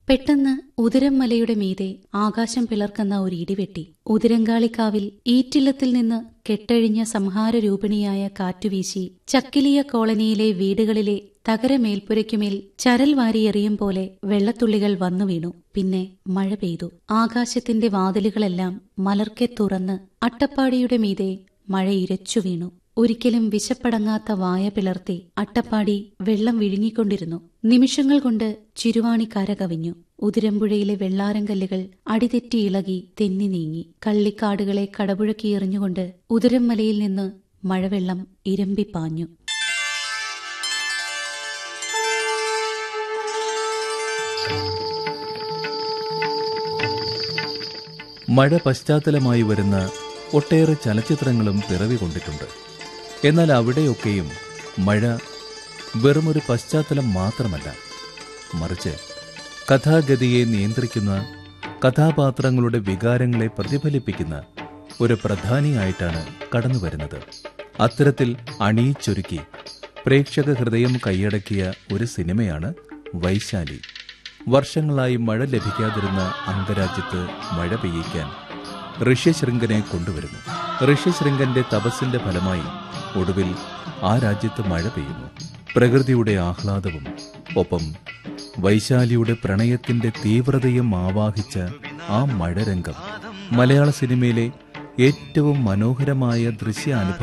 പെട്ടെന്ന് ഉതിരം മലയുടെ മീതെ ആകാശം പിളർക്കുന്ന ഒരു ഇടിവെട്ടി ഉതിരങ്കാളിക്കാവിൽ ഈറ്റില്ലത്തിൽ നിന്ന് കെട്ടഴിഞ്ഞ സംഹാരരൂപിണിയായ കാറ്റുവീശി ചക്കിലിയ കോളനിയിലെ വീടുകളിലെ തകരമേൽപ്പുരയ്ക്കുമേൽ ചരൽ വാരിയെറിയും പോലെ വെള്ളത്തുള്ളികൾ വന്നു വീണു പിന്നെ മഴ പെയ്തു ആകാശത്തിന്റെ വാതിലുകളെല്ലാം മലർക്കെ തുറന്ന് അട്ടപ്പാടിയുടെ മീതെ മഴ ഇരച്ചു വീണു ഒരിക്കലും വിശപ്പടങ്ങാത്ത വായ പിളർത്തി അട്ടപ്പാടി വെള്ളം വിഴുങ്ങിക്കൊണ്ടിരുന്നു നിമിഷങ്ങൾ കൊണ്ട് ചിരുവാണി കര കവിഞ്ഞു ഉതിരമ്പുഴയിലെ വെള്ളാരങ്കല്ലുകൾ അടിതെറ്റി ഇളകി തെന്നി നീങ്ങി കള്ളിക്കാടുകളെ കടപുഴക്കി എറിഞ്ഞുകൊണ്ട് ഉതിരം മലയിൽ നിന്ന് മഴവെള്ളം ഇരമ്പിപ്പാഞ്ഞു മഴ പശ്ചാത്തലമായി വരുന്ന ഒട്ടേറെ ചലച്ചിത്രങ്ങളും പിറവി കൊണ്ടിട്ടുണ്ട് എന്നാൽ അവിടെയൊക്കെയും മഴ വെറുമൊരു പശ്ചാത്തലം മാത്രമല്ല മറിച്ച് കഥാഗതിയെ നിയന്ത്രിക്കുന്ന കഥാപാത്രങ്ങളുടെ വികാരങ്ങളെ പ്രതിഫലിപ്പിക്കുന്ന ഒരു പ്രധാനിയായിട്ടാണ് കടന്നുവരുന്നത് അത്തരത്തിൽ അണിയിച്ചൊരുക്കി പ്രേക്ഷക ഹൃദയം കൈയടക്കിയ ഒരു സിനിമയാണ് വൈശാലി വർഷങ്ങളായി മഴ ലഭിക്കാതിരുന്ന അംഗരാജ്യത്ത് മഴ പെയ്യിക്കാൻ ഋഷ്യശൃംഗനെ കൊണ്ടുവരുന്നു ഋഷ്യശൃംഗന്റെ തപസ്സിന്റെ ഫലമായി ഒടുവിൽ ആ രാജ്യത്ത് മഴ പെയ്യുന്നു പ്രകൃതിയുടെ ആഹ്ലാദവും ഒപ്പം വൈശാലിയുടെ പ്രണയത്തിന്റെ തീവ്രതയും ആവാഹിച്ച ആ മഴരംഗം മലയാള സിനിമയിലെ ഏറ്റവും മനോഹരമായ ദൃശ്യാനുഭവം